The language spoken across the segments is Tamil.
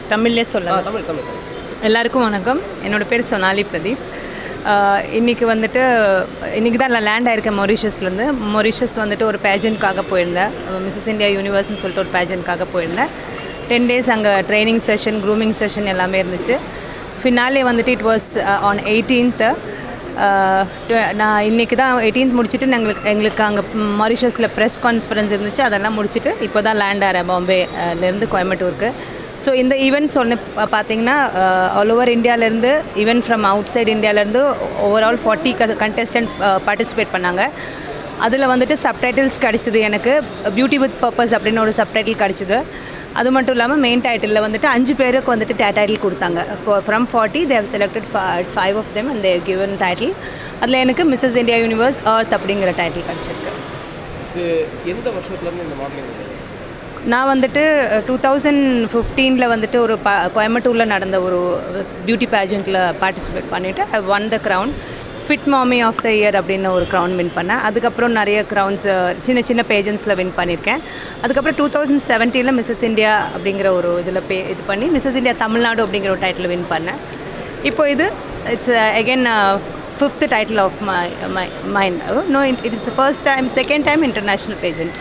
தமிழ்லே சொல்லலாம் தமிழ் தமிழ் எல்லாருக்கும் வணக்கம் என்னோட பேர் சொனாலி பிரதீப் ஆஹ் இன்னைக்கு வந்துட்டு இன்றைக்கி தான் நான் லேண்ட் ஆயிருக்கேன் மொரிஷஸ்லேருந்து மொரிஷஸ் வந்துட்டு ஒரு பேஜன்ட்காக போயிருந்தேன் மிஸ்ஸஸ் இந்தியா யூனிவர்ஸ்னு சொல்லிட்டு ஒரு பேஜன்ட்காக போயிருந்தேன் டென் டேஸ் அங்கே ட்ரைனிங் செஷன் க்ரூமிங் செஷன் எல்லாமே இருந்துச்சு ஃபினாலே வந்துட்டு இட் வாஸ் ஆன் எயிட்டீன்த்து நான் இன்றைக்கி தான் எயிட்டீன்த் முடிச்சுட்டு எங்களுக்கு எங்களுக்கு அங்கே மாரிஷஸில் ப்ரெஸ் கான்ஃபரன்ஸ் இருந்துச்சு அதெல்லாம் முடிச்சுட்டு இப்போ தான் லேண்ட் ஆகிறேன் பாம்பேலேருந்து கோயம்புத்தூருக்கு ஸோ இந்த ஈவெண்ட்ஸ் ஒன்று பார்த்தீங்கன்னா ஆல் ஓவர் இந்தியாவிலேருந்து ஈவன் ஃப்ரம் அவுட் சைட் இந்தியாவிலேருந்து ஓவரால் ஃபார்ட்டி கண்டெஸ்டன்ட் பார்ட்டிசிபேட் பண்ணாங்க அதில் வந்துட்டு சப்டைட்டில்ஸ் கிடச்சிது எனக்கு பியூட்டி வித் பர்பஸ் அப்படின்னு ஒரு சப்டைட்டில் கிடச்சிது அது மட்டும் இல்லாமல் மெயின் டைட்டிலில் வந்துட்டு அஞ்சு பேருக்கு வந்துட்டு டைட்டில் கொடுத்தாங்க from forty they selected five of them and given title அதில் எனக்கு மிஸ்ஸஸ் இந்தியா யூனிவர்ஸ் அர்த் அப்படிங்கிற டைட்டில் கிடச்சிருக்கு இது எந்த வருஷத்துலேருந்து இந்த மாடலிங் வந்து நான் வந்துட்டு டூ தௌசண்ட் ஃபிஃப்டீனில் வந்துட்டு ஒரு ப கோயம்புத்தூரில் நடந்த ஒரு பியூட்டி பேஜெண்ட்டில் பார்ட்டிசிபேட் பண்ணிவிட்டு I won the crown fit mommy of the year அப்படின்னு ஒரு க்ரௌன் வின் பண்ணேன் அதுக்கப்புறம் நிறைய க்ரௌன்ஸ் சின்ன சின்ன பேஜன்ஸில் வின் பண்ணியிருக்கேன் அதுக்கப்புறம் டூ தௌசண்ட் செவன்டீனில் மிஸ்ஸஸ் இந்தியா அப்படிங்கிற ஒரு இதில் பே இது பண்ணி மிஸ்ஸஸ் இந்தியா தமிழ்நாடு அப்படிங்கிற ஒரு டைட்டில் வின் பண்ணேன் இப்போ இது it's again fifth title of my my mind no it is first time second time international pageant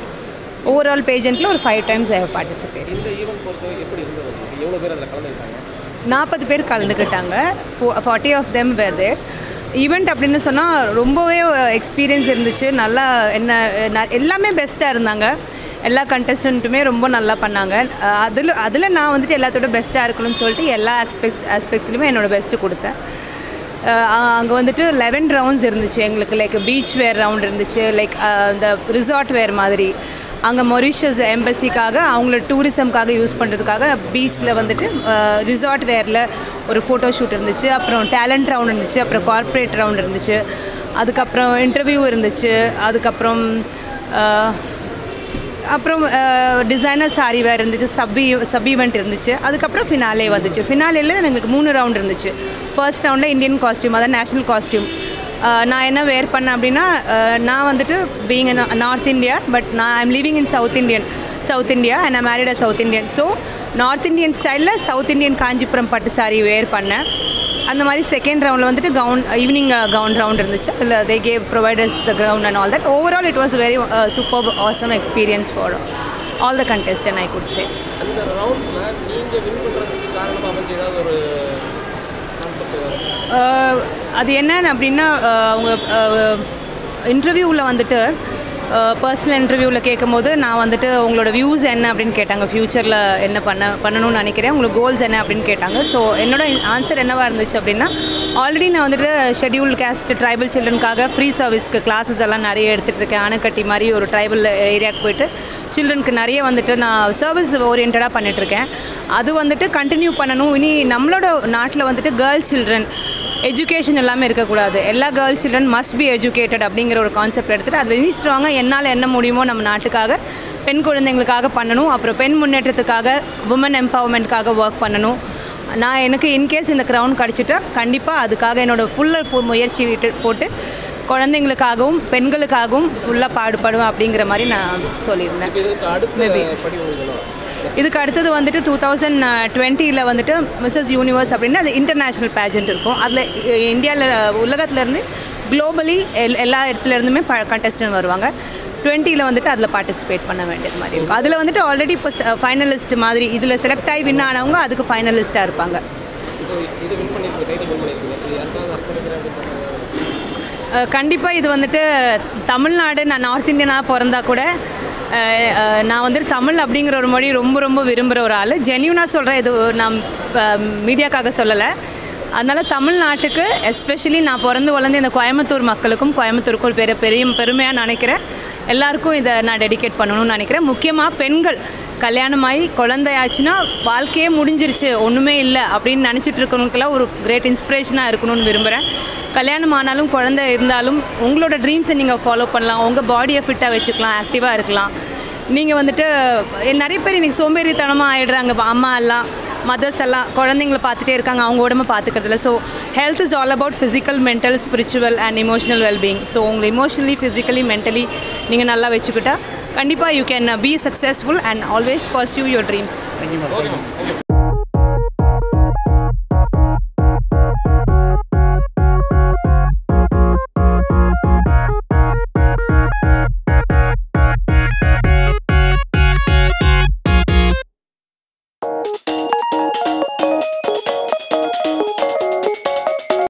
overall பேஜெண்ட்டில் ஒரு five times I have participate இந்த ஈவெண்ட் பொறுத்தவரை எப்படி இருந்தது உங்களுக்கு எவ்வளோ பேர் அதில் கலந்துக்கிட்டாங்க நாற்பது பேர் கலந்துக்கிட்டாங்க forty of them were there event அப்படின்னு சொன்னால் ரொம்பவே எக்ஸ்பீரியன்ஸ் இருந்துச்சு நல்லா என்ன ந- எல்லாமே பெஸ்ட்டாக இருந்தாங்க எல்லா கண்டஸ்டண்ட்டுமே ரொம்ப நல்லா பண்ணாங்க அதில் அதில் நான் வந்துட்டு எல்லாத்தோட பெஸ்ட்டாக இருக்கணும்னு சொல்லிட்டு எல்லா ஆஸ்பெக்ட்ஸ் ஆஸ்பெக்ட்ஸ்லையுமே என்னோடய பெஸ்ட்டு கொடுத்தேன் அங்கே வந்துட்டு லெவன் ரவுண்ட்ஸ் இருந்துச்சு எங்களுக்கு லைக் பீச் வேர் ரவுண்ட் இருந்துச்சு லைக் இந்த ரிசார்ட் வேர் மாதிரி அங்கே மொரிஷியஸ் எம்பசிக்காக அவங்களோட டூரிசம்காக யூஸ் பண்ணுறதுக்காக பீச்சில் வந்துட்டு ரிசார்ட் வேரில் ஒரு ஃபோட்டோ ஷூட் இருந்துச்சு அப்புறம் டேலண்ட் ரவுண்ட் இருந்துச்சு அப்புறம் கார்ப்பரேட் ரவுண்ட் இருந்துச்சு அதுக்கப்புறம் இன்டர்வியூ இருந்துச்சு அதுக்கப்புறம் அஹ், அப்புறம் டிசைனர் சாரி வேர் இருந்துச்சு சப் சப் ஈவெண்ட் இருந்துச்சு அதுக்கப்புறம் ஃபினாலே வந்துச்சு ஃபினாலேயில் எங்களுக்கு மூணு ரவுண்ட் இருந்துச்சு ஃபர்ஸ்ட் ரவுண்டில் இந்தியன் காஸ்டியூம் அதான் நேஷ்னல் காஸ்டியூம் நான் என்ன வேர் பண்ணேன் அப்படின்னா அஹ், நான் வந்துட்டு பீங் நார்த் இந்தியா பட் நான் I'm living in south Indian south India and I married a south Indian so north Indian ஸ்டைலில் சவுத் இந்தியன் காஞ்சிபுரம் பட்டு சாரி வேர் பண்ணேன் அந்த மாதிரி செகண்ட் ரவுண்டில் வந்துட்டு கவுன் ஈவினிங் கவுன் ரவுண்ட் இருந்துச்சு அதில் they gave providers the ground and all that overall it was very super awesome experience for all the contestant I could say அந்த ரவுண்ட்ஸில் நீங்கள் வின் பண்ணுறதுக்கு காரணமாக அமைஞ்ச ஏதாவது ஒரு கான்செப்ட் அது என்னன்னு அப்படின்னா அஹ், அவங்க இன்டர்வியூவில் வந்துட்டு பர்சனல் இன்டர்வியூவில் கேட்கும்போது நான் வந்துட்டு உங்களோட வியூஸ் என்ன அப்படின்னு கேட்டாங்க ஃப்யூச்சரில் என்ன பண்ண பண்ணணும்னு நினைக்கிறேன் உங்களுக்கு கோல்ஸ் என்ன அப்படின்னு கேட்டாங்க ஸோ என்னோட ஆன்சர் என்னவாக இருந்துச்சு அப்படின்னா ஆல்ரெடி நான் வந்துட்டு ஷெட்யூல் கேஸ்ட் ட்ரைபல் சில்ட்ரனுக்காக ஃப்ரீ சர்வீஸ்க்கு கிளாஸஸ் எல்லாம் நிறைய எடுத்துகிட்டு இருக்கேன் அணைக்கட்டி மாதிரி ஒரு ட்ரைபல் ஏரியாவுக்கு போயிட்டு சில்ட்ரனுக்கு நிறைய வந்துட்டு நான் சர்வீஸ் ஓரியன்டாக பண்ணிகிட்ருக்கேன் அது வந்துட்டு கண்டினியூ பண்ணணும் இனி நம்மளோட நாட்டில் வந்துட்டு கேர்ள் சில்ட்ரன் எஜுகேஷன் எல்லாமே இருக்கக்கூடாது எல்லா girl children must be educated அப்படிங்கிற ஒரு கான்செப்ட் எடுத்துகிட்டு அதில் இனி ஸ்ட்ராங்காக என்னால் என்ன முடியுமோ நம்ம நாட்டுக்காக பெண் குழந்தைங்களுக்காக பண்ணணும் அப்புறம் பெண் முன்னேற்றத்துக்காக உமன் எம்பவர்மெண்ட்காக ஒர்க் பண்ணணும் நான் எனக்கு இன்கேஸ் இந்த க்ரௌன் கிடச்சிட்டா கண்டிப்பாக அதுக்காக என்னோட ஃபுல் ஃபுல் முயற்சி விட்டு போட்டு குழந்தைங்களுக்காகவும் பெண்களுக்காகவும் ஃபுல்லாக பாடுபடுவேன் அப்படிங்கிற மாதிரி நான் சொல்லியிருந்தேன் இதுக்கு அடுத்த படி உங்களுக்கு என்ன? இதுக்கு அடுத்தது வந்துட்டு டூ தௌசண்ட் டுவெண்ட்டியில் வந்துட்டு மிஸ்ஸஸ் யூனிவர்ஸ் அப்படின்னு அது இன்டர்நேஷ்னல் பேஜெண்ட் இருக்கும் அதில் இந்தியாவில் உலகத்துலேருந்து குளோபலி எல் எல்லா இடத்துல இருந்துமே ப கண்டஸ்டன்ட் வருவாங்க டுவெண்ட்டியில் வந்துட்டு அதில் பார்ட்டிசிபேட் பண்ண வேண்டியது மாதிரி இருக்கும் அதில் வந்துட்டு ஆல்ரெடி இப்போ ஃபைனலிஸ்ட் மாதிரி இதில் செலக்ட் ஆகி வின் ஆனவங்க அதுக்கு ஃபைனலிஸ்ட்டாக இருப்பாங்க இப்போ இது வின் பண்ணியிருக்கு டைட்டில் வின் பண்ணியிருக்கு இது யாருக்காவது அர்ப்பணிக்கிறேன் அப்படின்னு கண்டிப்பாக இது வந்துட்டு தமிழ்நாடு நான் நார்த் இந்தியனாக பிறந்தா கூட அஹ், அஹ், நான் வந்துட்டு தமிழ் அப்படிங்கிற ஒரு மொழி ரொம்ப ரொம்ப விரும்புகிற ஒரு ஆள் ஜென்யூனாக சொல்கிறேன் இது நான் மீடியாக்காக சொல்லலை அதனால் தமிழ்நாட்டுக்கு எஸ்பெஷலி நான் பிறந்து வளர்ந்து இந்த கோயம்புத்தூர் மக்களுக்கும் கோயம்புத்தூருக்கும் ஒரு பெரிய பெரிய பெருமையாக நினைக்கிறேன் எல்லாருக்கும் இதை நான் டெடிகேட் பண்ணணும்னு நினைக்கிறேன் முக்கியமாக பெண்கள் கல்யாணமாகி குழந்தையாச்சுன்னா வாழ்க்கையே முடிஞ்சிருச்சு ஒன்றுமே இல்லை அப்படின்னு நினச்சிட்டு இருக்கிறவங்களுக்கெல்லாம் ஒரு கிரேட் இன்ஸ்பிரேஷனாக இருக்கணும்னு விரும்புகிறேன் கல்யாணம் ஆனாலும் குழந்தை இருந்தாலும் உங்களோட ட்ரீம்ஸை நீங்கள் ஃபாலோ பண்ணலாம் உங்கள் பாடியை ஃபிட்டாக வச்சுக்கலாம் ஆக்டிவாக இருக்கலாம் நீங்கள் வந்துட்டு எ- நிறைய பேர் இன்றைக்கி சோம்பேறித்தனமாக ஆகிடுறாங்க அம்மா எல்லாம் மதர்ஸ் எல்லாம் குழந்தைங்கள பார்த்துட்டே இருக்காங்க அவங்க உடம்பு பார்த்துக்கிறதுல so health is all about physical mental spiritual and emotional wellbeing so உங்களை இமோஷனலி ஃபிசிக்கலி மென்டலி நீங்கள் நல்லா வச்சுக்கிட்டா கண்டிப்பாக you can be successful and always pursue your dreams okay